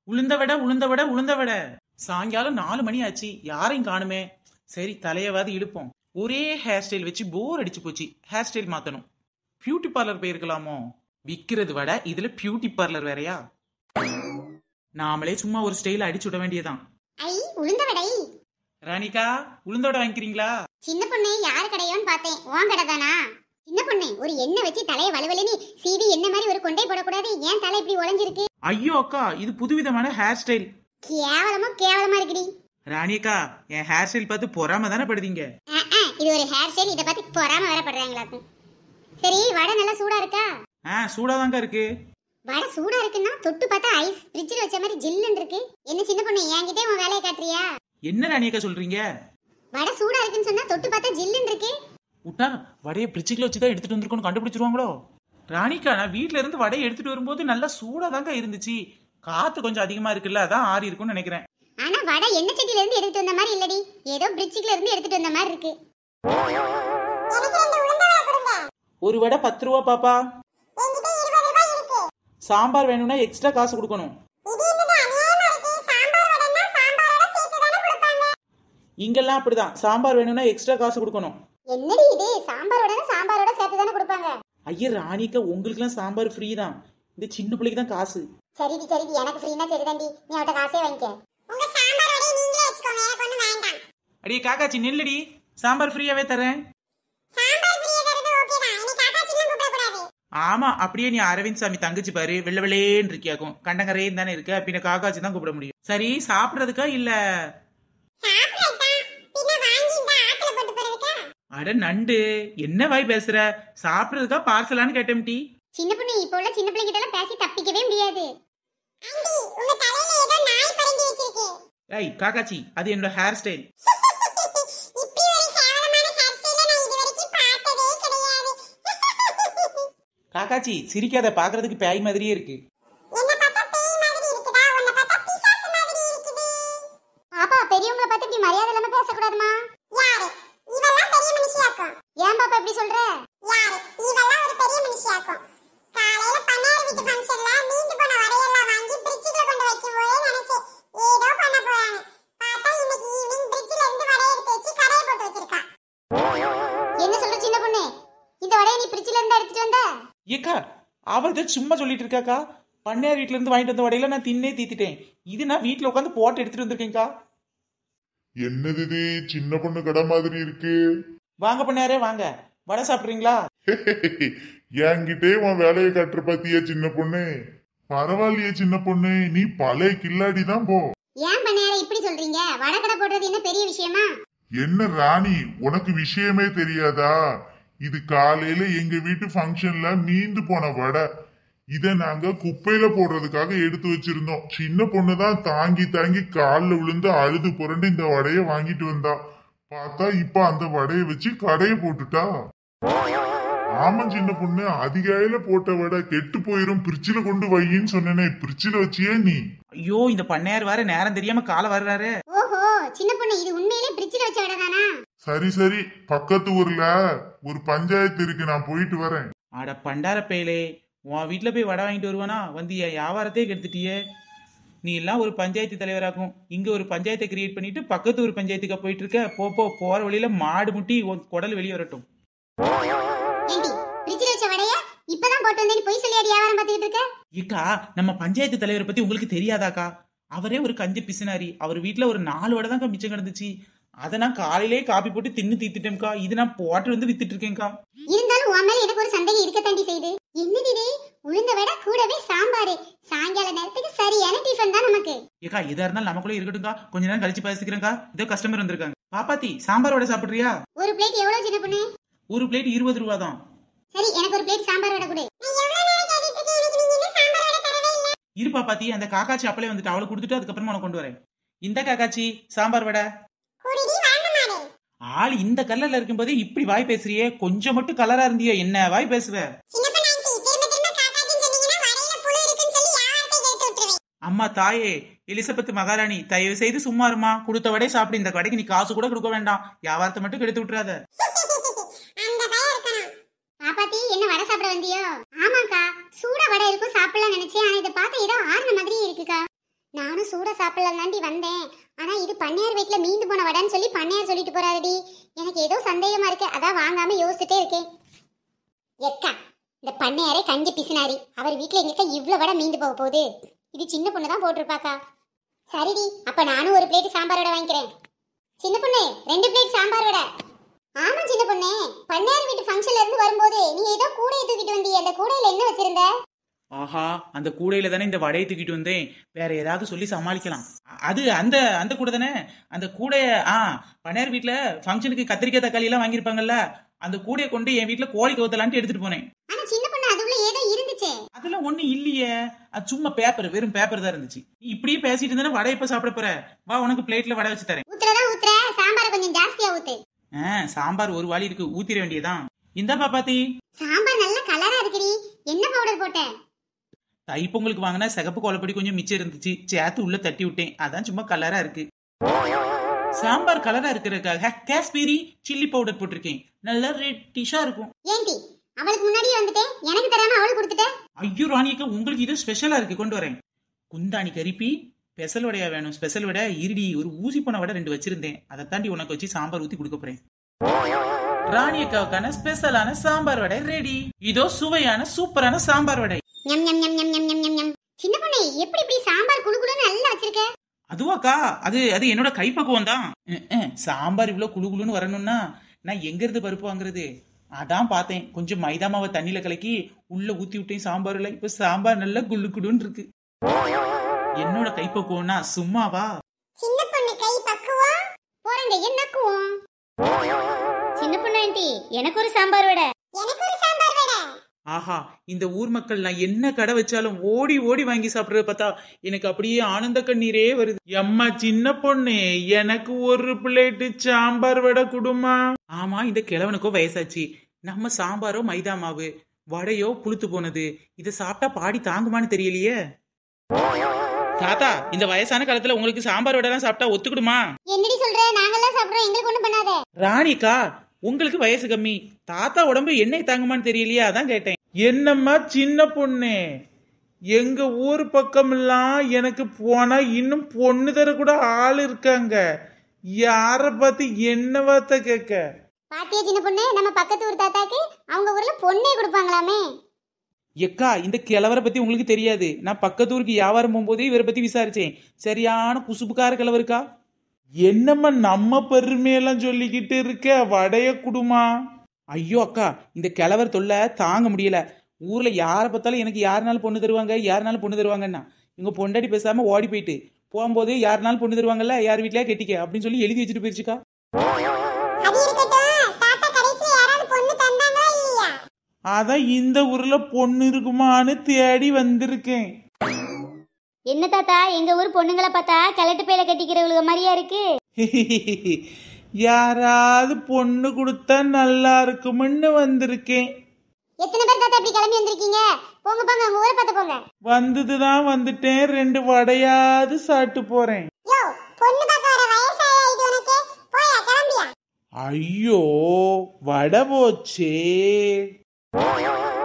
உளுந்த வடை உளுந்த வடை உளுந்த வடை சாயங்காலம் நாலு மணி ஆச்சு யாரையும் காணுமே சரி தலையவாது இழுப்போம் ஒரே ஹேர் ஸ்டைல் வச்சு போர் அடிச்சு போச்சு ஹேர் ஸ்டைல் மாத்தணும் பியூட்டி பார்லர் போயிருக்கலாமோ விக்கிறது வடை இதுல பியூட்டி பார்லர் வேறயா நாமளே சும்மா ஒரு ஸ்டைல் அடிச்சு விட வேண்டியதான் ஐ உளுந்த வடை ராணிகா உளுந்த வடை வாங்கிக்கிறீங்களா சின்ன பொண்ணு யார் கடையோன்னு பார்த்தேன் உன் கடை தானா சின்ன பொண்ணு ஒரு எண்ணெய் வச்சு தலைய வலுவலுன்னு சீவி என்ன மாதிரி ஒரு கொண்டை போடக்கூடாது ஏன் தலை இப்படி உழைஞ்சிருக்கு ஐயோ அக்கா இது புதுவிதமான ஹேர் ஸ்டைல் கேவலமா கேவலமா இருக்குடி ராணிகா என் ஹேர் ஸ்டைல் பார்த்து பொறாம தானே படுதீங்க அஹ், அஹ், இது ஒரு ஹேர் ஸ்டைல் இதை பார்த்து பொறாம வரப்படுறாங்களாக்கும் சரி வடை நல்லா சூடா இருக்கா ஆ சூடாதாங்க இருக்கு வடை சூடா இருக்குன்னா தொட்டு பார்த்தா ஐஸ் ஃப்ரிட்ஜில் வச்ச மாதிரி ஜில்லுன்னு இருக்கு என்ன சின்ன பொண்ணு என்கிட்டே உன் வேலையை காட்டுறியா என்ன ராணியக்கா சொல்றீங்க வடை சூடா இருக்குன்னு சொன்னா தொட்டு பார்த்தா ஜில்லுன்னு இருக்கு விட்டா வடையை பிரிச்சுக்குள்ள வச்சு தான் எடுத்துட்டு வந்திருக்கோன்னு கண்டுபிடிச்சிருவாங்களோ ராணிக்கா நான் வீட்ல இருந்து வடையை எடுத்துட்டு வரும்போது நல்லா சூடா தாங்க இருந்துச்சு காத்து கொஞ்சம் அதிகமா இருக்குல்ல அதான் ஆறி இருக்கும்னு நினைக்கிறேன் ஆனா வடை எண்ணெய் சட்டில இருந்து எடுத்துட்டு வந்த மாதிரி இல்லடி ஏதோ பிரிட்ஜுக்குள்ள இருந்து எடுத்துட்டு வந்த மாதிரி இருக்கு ஒரு வடை பத்து ரூபா பாப்பா சாம்பார் வேணும்னா எக்ஸ்ட்ரா காசு கொடுக்கணும் இங்கெல்லாம் அப்படிதான் சாம்பார் வேணும்னா எக்ஸ்ட்ரா காசு கொடுக்கணும் என்னடி இது சாம்பாரோட சாம்பாரோட சேர்த்து தானே கொடுப்பாங்க ஐயா ராணிக்கா உங்களுக்குலாம் சாம்பார் ஃப்ரீ தான் இந்த சின்ன பிள்ளைக்கு தான் காசு சரிடி சரிடி எனக்கு ஃப்ரீனா சரிதாண்டி நீ அவட்ட காசே வாங்கிக்க உங்க சாம்பாரோட நீங்களே வச்சுக்கோங்க எனக்கு ஒண்ணு வேண்டாம் அடியே காக்காச்சி நில்லுடி சாம்பார் ஃப்ரீயாவே தரேன் சாம்பார் ஃப்ரீயா தரது ஓகே தான் நீ காக்கா சின்ன கூப்பிட கூடாது ஆமா அப்படியே நீ அரவிந்த் சாமி தங்கச்சி பாரு வெள்ள வெள்ளேன்னு இருக்கியாக்கும் கண்டங்கரையும் தானே இருக்க பின்ன காக்காச்சி தான் கூப்பிட முடியும் சரி சாப்பிடுறதுக்கா இல்ல சாப்பிடத்தான் பின்ன வாங்கி இந்த ஆத்துல போட்டு போறதுக்கா அட நண்டு என்ன வாய் பேசுற சாப்பிடுறதுக்கா பார்சலான்னு கேட்டேன் டி சின்ன பொண்ணு இப்போ உள்ள சின்ன பிள்ளைகிட்ட எல்லாம் பேசி தப்பிக்கவே முடியாது ஆண்டி உங்க தலையில ஏதோ நாய் பறந்து வச்சிருக்கு ஏய் காக்காச்சி அது என்னோட ஹேர் ஸ்டைல் இப்படி ஒரு கேவலமான ஹேர் ஸ்டைல நான் இதுவரைக்கும் பார்த்ததே கிடையாது காக்காச்சி சிரிக்காத பாக்குறதுக்கு பேய் மாதிரியே இருக்கு என்ன பார்த்தா பேய் மாதிரி இருக்குதா உன்னை பார்த்தா பிசாசு மாதிரி இருக்குது பாப்பா பெரியவங்கள பார்த்து இப்படி மரியாதை இல்லாம பேசக்கூடாதுமா யாரு இவெல்லாம் பெரிய மனுஷியாக்கும் ஏன் பாப்பா இப்படி சொல்ற யாரு இவெல்லாம் ஒரு பெரிய மனுஷியாக்கும் காலையில பண்ணார் வீட்டு ஃபங்க்ஷன்ல மீந்து போன வடையெல்லாம் வாங்கி பிரிட்ஜுக்குள்ள கொண்டு வைக்கும் போதே நினைச்சேன் ஏதோ பண்ண போறான்னு பார்த்தா இன்னைக்கு ஈவினிங் பிரிட்ஜ்ல இருந்து வடையை எடுத்து வச்சு கடையை போட்டு வச்சிருக்கா என்ன சொல்ற சின்ன பொண்ணு இந்த வடையை நீ பிரிட்ஜ்ல இருந்து எடுத்துட்டு வந்த ஏக்கா அவள் தான் சும்மா சொல்லிட்டு இருக்காக்கா பண்ணையார் வீட்ல இருந்து வாங்கிட்டு வந்த வடையில நான் தின்னே தீத்திட்டேன் இது நான் வீட்ல உட்காந்து போட்டு எடுத்துட்டு வந்திருக்கேன்க்கா என்னது இது சின்ன பொண்ணு கடை மாதிரி இருக்கு வாங்க பண்ணையாரே வாங்க வடை சாப்பிடுறீங்களா என்கிட்டே உன் வேலையை கட்டுற பாத்தியா சின்ன பொண்ணு பரவாயில்லையே சின்ன பொண்ணு நீ பழைய கில்லாடி தான் போ ஏன் பண்ணையார இப்படி சொல்றீங்க வடகடை போடுறது என்ன பெரிய விஷயமா என்ன ராணி உனக்கு விஷயமே தெரியாதா இது காலையில எங்க வீட்டு ஃபங்க்ஷன்ல மீந்து போன வடை இத நாங்க குப்பையில போடுறதுக்காக எடுத்து வச்சிருந்தோம் சின்ன பொண்ணு தான் தாங்கி தாங்கி கால்ல விழுந்து அழுது புரண்டு இந்த வடைய வாங்கிட்டு வந்தா பார்த்தா இப்ப அந்த வடைய வச்சு கடையை போட்டுட்டா ஆமா சின்ன பொண்ணு அதிகாலையில போட்ட வடை கெட்டு போயிரும் பிரிட்ஜில கொண்டு வையின்னு சொன்னேனே பிரிட்ஜில வச்சியே நீ ஐயோ இந்த பண்ணையார் வேற நேரம் தெரியாம காலை வர்றாரு ஓஹோ சின்ன பொண்ணு இது உண்மையிலே பிரிட்ஜில் வச்ச வடை தானா சரி சரி பக்கத்து ஊர்ல ஒரு பஞ்சாயத்து இருக்கு நான் போயிட்டு வரேன் அட பண்டார பேலே உன் வீட்ல போய் வடை வாங்கிட்டு வருவானா வந்து என் வியாபாரத்தையே கெடுத்துட்டியே நீ எல்லாம் ஒரு பஞ்சாயத்து தலைவராகும் இங்க ஒரு பஞ்சாயத்தை கிரியேட் பண்ணிட்டு பக்கத்து ஒரு பஞ்சாயத்துக்கு போயிட்டு இருக்க போ போ போற வழியில மாடு முட்டி உன் குடல் வெளியே வரட்டும் ஏண்டி பிரிட்ஜில் வச்ச வடைய இப்பதான் போட்டு வந்தேன்னு பொய் சொல்லியாடி வியாபாரம் பார்த்துக்கிட்டு இருக்க ஏக்கா நம்ம பஞ்சாயத்து தலைவரை பத்தி உங்களுக்கு தெரியாதாக்கா அவரே ஒரு கஞ்சி பிசினாரி அவர் வீட்ல ஒரு நாலு வடை தான் மிச்சம் கிடந்துச்சு அதை நான் காலையிலேயே காப்பி போட்டு தின்னு தீத்துட்டேன்க்கா இது நான் போட்டு வந்து வித்துட்டு இருக்கேன்க்கா இருந்தாலும் உன் மேல எனக்கு ஒரு சந்தேகம் இருக்கத்தாண்டி செய்யுது என்னது இது உளுந்த வடை கூடவே சாம்பார் சாயங்கால நேரத்துக்கு சரியான டிஃபன் தான் நமக்கு ஏக்கா எதா இருந்தாலும் நமக்குள்ள இருக்கட்டும்க்கா கொஞ்ச நேரம் கழிச்சு பேசிக்கிறேன்க்கா இதோ கஸ்டமர் வந்திருக்காங்க பாப்பாத்தி சாம்பார் வடை சாப்பிடுறியா ஒரு பிளேட் எவ்வளவு சின்ன பொண்ணு ஒரு பிளேட் இருபது ரூபா தான் சரி எனக்கு ஒரு பிளேட் சாம்பார் வடை கொடு இரு பாப்பாத்தி அந்த காக்காச்சி அப்பளே வந்துட்டு அவளை கொடுத்துட்டு அதுக்கப்புறமா உனக்கு கொண்டு வரேன் இந்த காக்காச்சி சாம்பார் வடை ஆள் இந்த கலர்ல இருக்கும்போதே இப்படி வாய் பேசுறியே கொஞ்சம் மட்டும் கலரா இருந்தியோ என்ன வாய் பேசுவ அம்மா தாயே எலிசபெத் மகாராணி தயவு செய்து சும்மா இருமா கொடுத்த வடை சாப்பிடு இந்த கடைக்கு நீ காசு கூட கொடுக்க வேண்டாம் வியாபாரத்தை மட்டும் கெடுத்து விட்டுறாத பாப்பாத்தி என்ன வடை சாப்பிட வந்தியோ ஆமாக்கா சூடா வடை இருக்கும் சாப்பிடலாம் நினைச்சேன் ஆனா இதை பார்த்தா ஏதோ ஆறுன மாதிரி இருக்குக்கா நானும் சூட சாப்பிடலாண்டி வந்தேன் ஆனா இது பண்ணையார் வீட்ல மீந்து போன வடைன்னு சொல்லி பண்ணையார் சொல்லிட்டு போறாருடி எனக்கு ஏதோ சந்தேகமா இருக்கு அதான் வாங்காம யோசிச்சுட்டே இருக்கேன் எக்கா இந்த பண்ணையாரே கஞ்சி பிசினாரி அவர் வீட்ல எங்கக்கா இவ்ளோ வடை மீந்து போக போகுது இது சின்ன பொண்ணு தான் போட்டிருப்பாக்கா சரிடி அப்ப நானும் ஒரு பிளேட் சாம்பார் வடை வாங்கிக்கிறேன் சின்ன பொண்ணு ரெண்டு பிளேட் சாம்பார் வடை ஆமா சின்ன பொண்ணு பண்ணையார் வீட்டு ஃபங்க்ஷன்ல இருந்து வரும்போது நீ ஏதோ கூடையை தூக்கிட்டு வந்தியே அந்த கூடையில என்ன வச்சிருந்த ஆஹா அந்த கூடையில தானே இந்த வடையை தூக்கிட்டு வந்தேன் வேற ஏதாவது சொல்லி சமாளிக்கலாம் அ- அது அந்த அந்த கூடை தானே அந்த கூடைய ஆ பனையார் வீட்ல ஃபங்க்ஷனுக்கு கத்திரிக்காய் தக்காளி எல்லாம் வாங்கியிருப்பாங்கல்ல அந்த கூடையை கொண்டு என் வீட்ல கோழி கவுத்தலான்ட்டு எடுத்துட்டு போனேன் ஆனா சின்ன பொண்ணு அதுக்குள்ள ஏதோ இருந்துச்சே அதெல்லாம் ஒண்ணும் இல்லையே அது சும்மா பேப்பர் வெறும் பேப்பர் தான் இருந்துச்சு நீ இப்படியே பேசிட்டு இருந்தா வடை எப்ப சாப்பிட போற வா உனக்கு பிளேட்ல வடை வச்சு தரேன் ஊத்துறதா ஊத்துற சாம்பாரை கொஞ்சம் ஜாஸ்தியா ஊத்து ஆ சாம்பார் ஒரு வாளி இருக்கு ஊத்திர வேண்டியதான் இந்த பாப்பாத்தி சாம்பார் நல்ல கலரா இருக்குடி என்ன பவுடர் போட்ட தைப்பொங்கலுக்கு வாங்கினா சிகப்பு கோலப்பொடி கொஞ்சம் மிச்சம் இருந்துச்சு சேர்த்து உள்ள தட்டி விட்டேன் அதான் சும்மா கலரா இருக்கு சாம்பார் கலரா இருக்கிறதுக்காக காஷ்மீரி சில்லி பவுடர் போட்டிருக்கேன் நல்லா ரெட்டிஷா இருக்கும் ஏண்டி அவளுக்கு முன்னாடியே வந்துட்டேன் எனக்கு தராம அவளுக்கு கொடுத்துட்ட ஐயோ ராணியக்கா உங்களுக்கு இது ஸ்பெஷலா இருக்கு கொண்டு வரேன் குந்தாணி கரிப்பி ஸ்பெஷல் வடையா வேணும் ஸ்பெஷல் வடை இருடி ஒரு ஊசி போன வடை ரெண்டு வச்சிருந்தேன் அதை தாண்டி உனக்கு வச்சு சாம்பார் ஊத்தி கொடுக்க போறேன் ராணியக்காவுக்கான ஸ்பெஷலான சாம்பார் வடை ரெடி இதோ சுவையான சூப்பரான சாம்பார் வடை ஞம் ஞம் ஞம் ஞம் ஞம் ஞம் ஞம் ஞம் சின்ன பொண்ணு எப்படி இப்படி சாம்பார் குளு குளுன்னு நல்லா வச்சிருக்க அதுவாக்கா அது அது என்னோட கைப்பக்குவம் தான் அஹ், அஹ், சாம்பார் இவ்வளவு குளு குளுன்னு வரணும்னா நான் எங்க இருந்து பருப்பு வாங்குறது அதான் பார்த்தேன் கொஞ்சம் மைதா மாவை தண்ணியில கலக்கி உள்ள ஊத்தி விட்டேன் சாம்பார்ல இப்ப சாம்பார் நல்லா குள்ளு குடுன்னு இருக்கு என்னோட கைப்பக்குவம்னா சும்மாவா சின்ன பொண்ணு கை பக்குவம் போறங்க என்னக்குவோம் சின்ன பொண்ணு ஆண்டி எனக்கு ஒரு சாம்பார் வடை எனக்கு ஒரு சாம்பார் வடை ஆஹா இந்த ஊர் மக்கள் நான் என்ன கடை வச்சாலும் ஓடி ஓடி வாங்கி சாப்பிடுறத பார்த்தா எனக்கு அப்படியே ஆனந்த கண்ணீரே வருது எம்மா சின்ன பொண்ணு எனக்கு ஒரு பிளேட்டு சாம்பார் வடை குடுமா ஆமா இந்த கிழவனுக்கோ வயசாச்சு நம்ம சாம்பாரோ மைதா மாவு வடையோ புளுத்து போனது இதை சாப்பிட்டா பாடி தாங்குமான்னு தெரியலையே தாத்தா இந்த வயசான காலத்துல உங்களுக்கு சாம்பார் வடை எல்லாம் சாப்பிட்டா ஒத்துக்கிடுமா என்னடி சொல்ற நாங்கெல்லாம் சாப்பிடுறோம் எங்களுக்கு ஒண்ணும் பண்ணாத ராணிக்கா உங்களுக்கு வயசு கம்மி தாத்தா உடம்பு எண்ணெய் தாங்குமான்னு தெரியலையே அதான் கேட்டேன் என்னம்மா சின்ன பொண்ணு எங்க ஊர் பக்கமெல்லாம் எனக்கு போனா இன்னும் பொண்ணு தர கூட ஆள் இருக்காங்க யார பார்த்து என்ன வார்த்தை கேட்க பாத்தியா சின்ன பொண்ணு நம்ம பக்கத்து ஊர் தாத்தாக்கு அவங்க ஊர்ல பொண்ணே கொடுப்பாங்களாமே எக்கா இந்த கிழவரை பத்தி உங்களுக்கு தெரியாது நான் பக்கத்து ஊருக்கு வியாபாரம் போகும்போதே இவரை பத்தி விசாரிச்சேன் சரியான குசுப்புக்கார கிழவருக்கா என்னம்மா நம்ம பெருமையெல்லாம் சொல்லிக்கிட்டு இருக்க வடைய குடுமா ஐயோ அக்கா இந்த கிழவர் தொல்லை தாங்க முடியல ஊர்ல யாரை பார்த்தாலும் எனக்கு யாருனாலும் பொண்ணு தருவாங்க யாருனாலும் பொண்ணு தருவாங்கன்னா இவங்க பொண்டாடி பேசாம ஓடி போயிட்டு போகும்போது யாருனாலும் பொண்ணு தருவாங்கல்ல யார் வீட்லயா கெட்டிக்க அப்படின்னு சொல்லி எழுதி வச்சுட்டு போயிருச்சுக்கா அது இருக்கட்டும் தாத்தா கடைசில யாராவது பொண்ணு தந்தாங்களா இல்லையா அதான் இந்த ஊர்ல பொண்ணு இருக்குமான்னு தேடி வந்திருக்கேன் என்ன தாத்தா எங்க ஊர் பொண்ணுங்களை பார்த்தா கிழட்டு பையில கட்டிக்கிறவளுக மாதிரியா இருக்கு யாராவது பொண்ணு கொடுத்தா நல்லா இருக்கும்னு வந்திருக்கேன் எத்தனை பேர் தாத்தா இப்படி கிளம்பி வந்திருக்கீங்க போங்க போங்க உங்க ஊரை பார்த்து போங்க வந்ததுதான் வந்துட்டேன் ரெண்டு வடையாவது சாப்பிட்டு போறேன் யோ பொண்ணு பார்க்க வர வயசாயா இது உனக்கு போயா கிளம்பியா ஐயோ வடை போச்சே